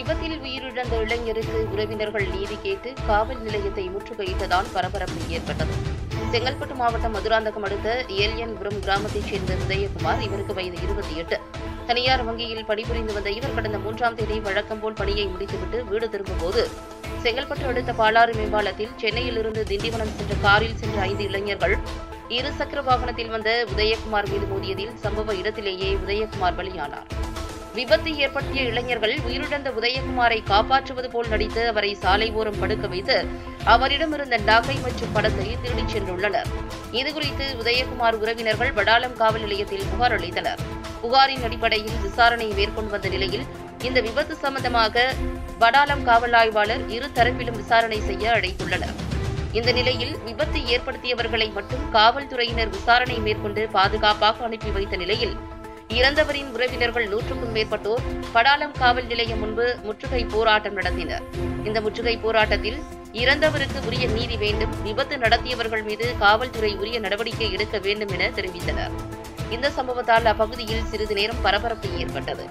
விபத்தில் உயிரிழந்த இளைஞருக்கு உறவினர்கள் நீதி கேட்டு காவல் நிலையத்தை முற்றுகையிட்டதால் பரபரப்பு ஏற்பட்டது செங்கல்பட்டு மாவட்டம் மதுராந்தகம் அடுத்த ஏல்யன்புரம் கிராமத்தைச் சேர்ந்த உதயகுமார் இவருக்கு வயது இருபத்தி எட்டு தனியார் வங்கியில் பணிபுரிந்து வந்த இவர் கடந்த மூன்றாம் தேதி வழக்கம் போல் பணியை முடித்துவிட்டு வீடு திரும்பும்போது செங்கல்பட்டு அடுத்த பாலாறு மேம்பாலத்தில் சென்னையிலிருந்து திண்டிவனம் சென்ற காரில் சென்ற ஐந்து இளைஞர்கள் இருசக்கர வாகனத்தில் வந்த உதயகுமார் மீது மோதியதில் சம்பவ இடத்திலேயே உதயகுமார் பலியானார் விபத்து ஏற்படுத்திய இளைஞர்கள் உயிரிழந்த உதயகுமாரை காப்பாற்றுவது போல் நடித்து அவரை சாலை ஓரம் படுக்க வைத்து அவரிடமிருந்த நகை மற்றும் படத்தை திருடிச் சென்றுள்ளனர் இதுகுறித்து உதயகுமார் உறவினர்கள் வடாலம் காவல் நிலையத்தில் புகார் அளித்தனர் புகாரின் அடிப்படையில் விசாரணை மேற்கொண்டு வந்த நிலையில் இந்த விபத்து சம்பந்தமாக வடாலம் காவல் ஆய்வாளர் இரு தரப்பிலும் விசாரணை செய்ய அழைத்துள்ளனர் இந்த நிலையில் விபத்து ஏற்படுத்தியவர்களை மட்டும் காவல்துறையினர் விசாரணை மேற்கொண்டு பாதுகாப்பாக அனுப்பி வைத்த நிலையில் இறந்தவரின் உறவினர்கள் நூற்றுக்கும் மேற்பட்டோர் படாலம் காவல் நிலையம் முன்பு முற்றுகை போராட்டம் நடத்தினர் இந்த முற்றுகை போராட்டத்தில் இறந்தவருக்கு உரிய நீதி வேண்டும் விபத்து நடத்தியவர்கள் மீது காவல்துறை உரிய நடவடிக்கை எடுக்க வேண்டும் என தெரிவித்தனர் இந்த சம்பவத்தால் அப்பகுதியில் சிறிது நேரம் பரபரப்பு ஏற்பட்டது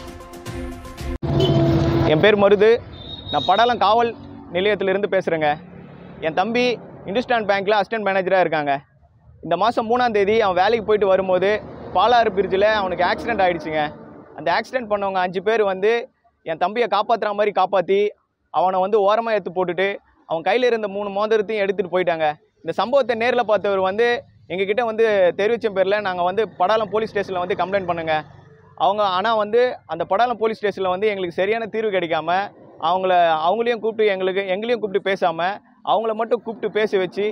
என் பேர் மருது நான் படாலம் காவல் நிலையத்திலிருந்து பேசுகிறேங்க என் தம்பி இந்துஸ்தான் பேங்க்கில் அசிஸ்டன்ட் மேனேஜராக இருக்காங்க இந்த மாதம் மூணாம் தேதி அவன் வேலைக்கு போயிட்டு வரும்போது பாலாறு பிரிட்ஜில் அவனுக்கு ஆக்சிடென்ட் ஆயிடுச்சுங்க அந்த ஆக்சிடென்ட் பண்ணவங்க அஞ்சு பேர் வந்து என் தம்பியை காப்பாற்றுற மாதிரி காப்பாற்றி அவனை வந்து ஓரமாக எடுத்து போட்டுட்டு அவன் கையில் இருந்த மூணு மோதிரத்தையும் எடுத்துகிட்டு போயிட்டாங்க இந்த சம்பவத்தை நேரில் பார்த்தவர் வந்து எங்ககிட்ட வந்து தெரிவித்த பேரில் நாங்கள் வந்து படாலம் போலீஸ் ஸ்டேஷனில் வந்து கம்ப்ளைண்ட் பண்ணுங்க அவங்க ஆனால் வந்து அந்த படாலம் போலீஸ் ஸ்டேஷனில் வந்து எங்களுக்கு சரியான தீர்வு கிடைக்காம அவங்கள அவங்களையும் கூப்பிட்டு எங்களுக்கு எங்களையும் கூப்பிட்டு பேசாமல் அவங்கள மட்டும் கூப்பிட்டு பேச வச்சு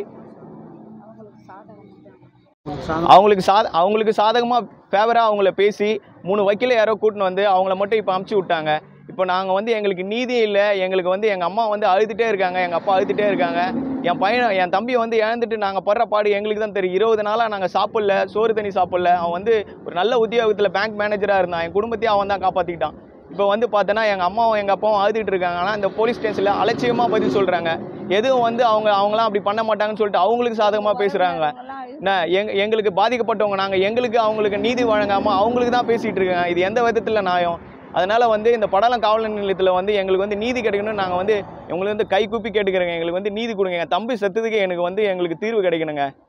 அவங்களுக்கு சாத அவங்களுக்கு சாதகமாக ஃபேவராக அவங்கள பேசி மூணு வக்கீல யாரோ கூட்டின்னு வந்து அவங்கள மட்டும் இப்போ அமுச்சு விட்டாங்க இப்போ நாங்கள் வந்து எங்களுக்கு நீதியே இல்லை எங்களுக்கு வந்து எங்கள் அம்மா வந்து அழுதுகிட்டே இருக்காங்க எங்கள் அப்பா அழுதுகிட்டே இருக்காங்க என் பையனை என் தம்பியை வந்து இழந்துட்டு நாங்கள் படுற பாடு எங்களுக்கு தான் தெரியும் இருபது நாளாக நாங்கள் சாப்பிடல சோறு தண்ணி சாப்பிடல அவன் வந்து ஒரு நல்ல உத்தியோகத்தில் பேங்க் மேனேஜராக இருந்தான் என் குடும்பத்தையும் அவன் தான் காப்பாற்றிக்கிட்டான் இப்போ வந்து பார்த்தோன்னா எங்கள் அம்மாவும் எங்கள் அப்பாவும் அழுதுட்டு இருக்காங்க ஆனால் இந்த போலீஸ் ஸ்டேஷனில் அலட்சியமாக பதில் சொல்கிறாங்க எதுவும் வந்து அவங்க அவங்களாம் அப்படி பண்ண மாட்டாங்கன்னு சொல்லிட்டு அவங்களுக்கு சாதகமாக பேசுகிறாங்க என்ன எங்க எங்களுக்கு பாதிக்கப்பட்டவங்க நாங்கள் எங்களுக்கு அவங்களுக்கு நீதி வழங்காமல் அவங்களுக்கு தான் பேசிகிட்டு இருக்காங்க இது எந்த விதத்தில் நியாயம் அதனால் வந்து இந்த படலம் காவல் நிலையத்தில் வந்து எங்களுக்கு வந்து நீதி கிடைக்கணும்னு நாங்கள் வந்து உங்களுக்கு வந்து கை கூப்பி கேட்டுக்கிறோங்க எங்களுக்கு வந்து நீதி கொடுங்க எங்கள் தம்பி செத்ததுக்கு எனக்கு வந்து எங்களுக்கு தீர்வு கிடைக்கணுங்க